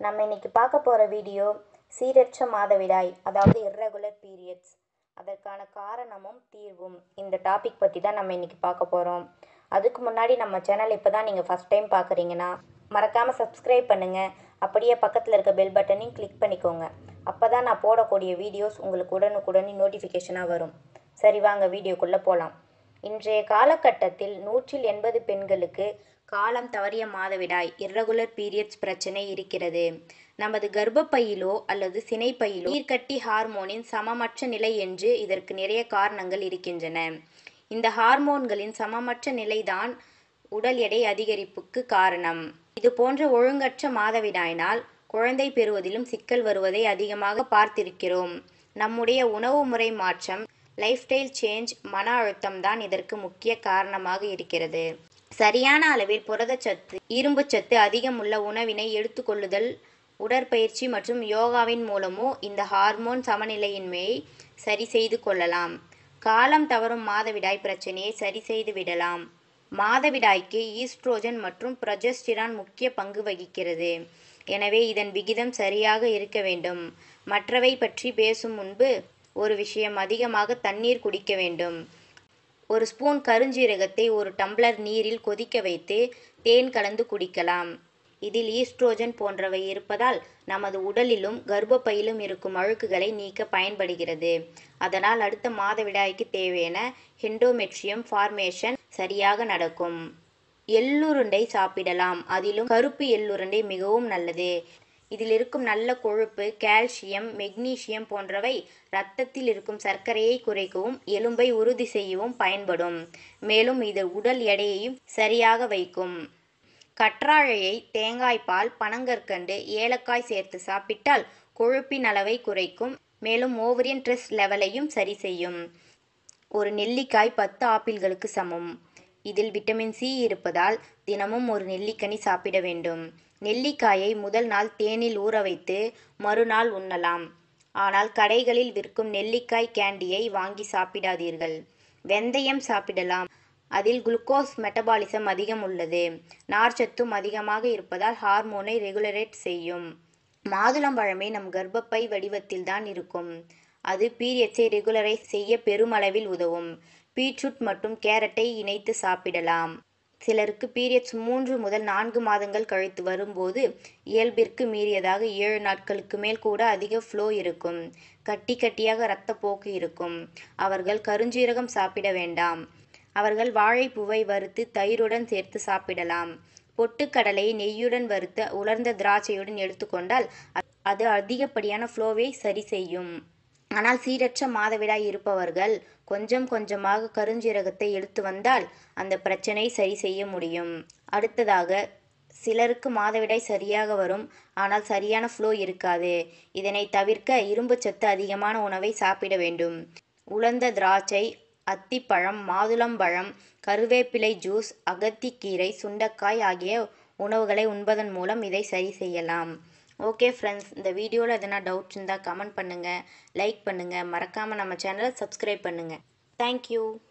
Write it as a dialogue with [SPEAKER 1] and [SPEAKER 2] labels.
[SPEAKER 1] நம்ம இன்னைக்கு பார்க்க போகிற வீடியோ சீரற்ற மாதவிடாய் அதாவது irregular பீரியட்ஸ் அதற்கான காரணமும் தீர்வும் இந்த டாபிக் பற்றி தான் நம்ம இன்னைக்கு பார்க்க போகிறோம் அதுக்கு முன்னாடி நம்ம சேனல் இப்போ தான் நீங்கள் ஃபஸ்ட் டைம் பார்க்குறீங்கன்னா மறக்காமல் சப்ஸ்கிரைப் பண்ணுங்கள் அப்படியே பக்கத்தில் இருக்க பெல் பட்டனையும் கிளிக் பண்ணிக்கோங்க அப்போ தான் நான் போடக்கூடிய வீடியோஸ் உங்களுக்கு உடனுக்குடனே நோட்டிஃபிகேஷனாக வரும் சரி வாங்க வீடியோக்குள்ளே போகலாம் இன்றைய காலகட்டத்தில் நூற்றில் எண்பது பெண்களுக்கு காலம் தவறிய மாதவிடாய் irregular பீரியட்ஸ் பிரச்சனை இருக்கிறது நமது கர்ப்பப்பையிலோ அல்லது சினைப்பையிலோ நீர்க்கட்டி ஹார்மோனின் சமமற்ற நிலை என்று இதற்கு நிறைய காரணங்கள் இருக்கின்றன இந்த ஹார்மோன்களின் சமமற்ற நிலைதான் உடல் எடை அதிகரிப்புக்கு காரணம் இது போன்ற ஒழுங்கற்ற மாதவிடாயினால் குழந்தை பெறுவதிலும் சிக்கல் வருவதை அதிகமாக பார்த்திருக்கிறோம் நம்முடைய உணவு முறை மாற்றம் லைஃப் ஸ்டைல் சேஞ்ச் மன அழுத்தம் தான் இதற்கு முக்கிய காரணமாக இருக்கிறது சரியான அளவில் புரதச்சத்து இரும்புச்சத்து அதிகமுள்ள உணவினை எடுத்துக்கொள்ளுதல் உடற்பயிற்சி மற்றும் யோகாவின் மூலமோ இந்த ஹார்மோன் சமநிலையின்மையை சரி செய்து கொள்ளலாம் காலம் தவறும் மாதவிடாய் பிரச்சனையை சரி செய்து விடலாம் மாதவிடாய்க்கு ஈஸ்ட்ரோஜன் மற்றும் ப்ரொஜெஸ்டிரான் முக்கிய பங்கு வகிக்கிறது எனவே இதன் விகிதம் சரியாக இருக்க வேண்டும் மற்றவை பற்றி பேசும் முன்பு ஒரு விஷயம் அதிகமாக தண்ணீர் குடிக்க வேண்டும் ஒரு ஸ்பூன் கருஞ்சீரகத்தை ஒரு டம்ளர் நீரில் கொதிக்க வைத்து தேன் கலந்து குடிக்கலாம் இதில் ஈஸ்ட்ரோஜன் போன்றவை இருப்பதால் நமது உடலிலும் கர்ப்பப்பையிலும் இருக்கும் அழுக்குகளை நீக்க பயன்படுகிறது அதனால் அடுத்த மாதவிடாய்க்கு தேவையான ஹெண்டோமெட்ரியம் ஃபார்மேஷன் சரியாக நடக்கும் எள்ளுருண்டை சாப்பிடலாம் அதிலும் கருப்பு எள்ளுருண்டை மிகவும் நல்லது இதில் இருக்கும் நல்ல கொழுப்பு கால்சியம் மெக்னீசியம் போன்றவை இரத்தத்தில் இருக்கும் சர்க்கரையை குறைக்கவும் எலும்பை உறுதி செய்யவும் பயன்படும் மேலும் இது உடல் எடையையும் சரியாக வைக்கும் கற்றாழையை தேங்காய்பால் பனங்கற்கண்டு ஏலக்காய் சேர்த்து சாப்பிட்டால் கொழுப்பின் அளவை குறைக்கும் மேலும் ஓவரியன் ஸ்ட்ரெஸ் லெவலையும் சரி செய்யும் ஒரு நெல்லிக்காய் பத்து ஆப்பிள்களுக்கு சமம் இதில் விட்டமின் சி இருப்பதால் தினமும் ஒரு நெல்லிக்கனி சாப்பிட வேண்டும் நெல்லிக்காயை முதல் நாள் தேனில் ஊற வைத்து மறுநாள் உண்ணலாம் ஆனால் கடைகளில் விற்கும் நெல்லிக்காய் கேண்டியை வாங்கி சாப்பிடாதீர்கள் வெந்தயம் சாப்பிடலாம் அதில் குளுக்கோஸ் மெட்டபாலிசம் அதிகம் உள்ளது நார்ச்சத்தும் அதிகமாக இருப்பதால் ஹார்மோனை ரெகுலரேட் செய்யும் மாதுளம்பழமே நம் கர்ப்பப்பை வடிவத்தில் தான் இருக்கும் அது பீரியட்ஸை ரெகுலரைஸ் செய்ய பெருமளவில் உதவும் பீட்ரூட் மற்றும் கேரட்டை இணைத்து சாப்பிடலாம் சிலருக்கு பீரியட்ஸ் மூன்று முதல் நான்கு மாதங்கள் கழித்து வரும்போது இயல்பிற்கு மீறியதாக ஏழு நாட்களுக்கு மேல் கூட அதிக ஃப்ளோ இருக்கும் கட்டி கட்டியாக இரத்தப்போக்கு இருக்கும் அவர்கள் கருஞ்சீரகம் சாப்பிட வேண்டாம் அவர்கள் வாழைப்பூவை வறுத்து தயிருடன் சேர்த்து சாப்பிடலாம் பொட்டுக்கடலை நெய்யுடன் வறுத்த உலர்ந்த திராட்சையுடன் எடுத்துக்கொண்டால் அது அதிகப்படியான ஃப்ளோவை சரி செய்யும் ஆனால் சீரற்ற மாதவிடாய் இருப்பவர்கள் கொஞ்சம் கொஞ்சமாக கருஞ்சீரகத்தை எடுத்து வந்தால் அந்த பிரச்சனை சரி செய்ய முடியும் அடுத்ததாக சிலருக்கு மாதவிடாய் சரியாக வரும் ஆனால் சரியான ஃப்ளோ இருக்காது இதனை தவிர்க்க இரும்புச்சத்து அதிகமான உணவை சாப்பிட வேண்டும் உலர்ந்த திராட்சை அத்திப்பழம் மாதுளம்பழம் கருவேப்பிலை ஜூஸ் அகத்திக்கீரை சுண்டைக்காய் ஆகிய உணவுகளை உண்பதன் மூலம் இதை சரி செய்யலாம் ஓகே ஃப்ரெண்ட்ஸ் இந்த வீடியோவில் எதனா டவுட்ஸ் இருந்தால் கமெண்ட் பண்ணுங்கள் லைக் பண்ணுங்கள் மறக்காமல் நம்ம சேனலை சப்ஸ்கிரைப் பண்ணுங்கள் தேங்க்யூ